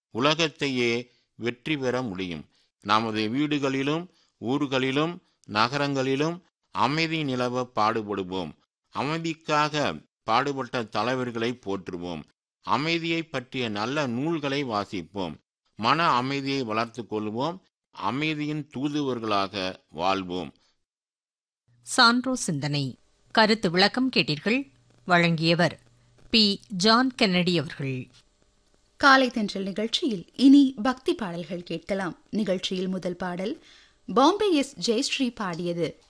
உலகத்தையே வெற்றி பெற முடியும் நமது வீடுகளிலும் ஊர்களிலும் நகரங்களிலும் அமைதி நிலவ பாடுபடுவோம் அமைதிக்காக பாடுபட்ட தலைவர்களை போற்றுவோம் அமைதியை பற்றிய நல்ல நூல்களை வாசிப்போம் மன அமைதியை வளர்த்து கொள்வோம் அமைதியின் தூதுவர்களாக வாழ்வோம் சான்றோ சிந்தனை கருத்து விளக்கம் கேட்டீர்கள் வழங்கியவர் பி ஜான் கென்னடி அவர்கள் காலை தென்றல் நிகழ்ச்சியில் இனி பக்தி பாடல்கள் கேட்கலாம் நிகழ்ச்சியில் முதல் பாடல் பாம்பே எஸ் ஜெயஸ்ரீ பாடியது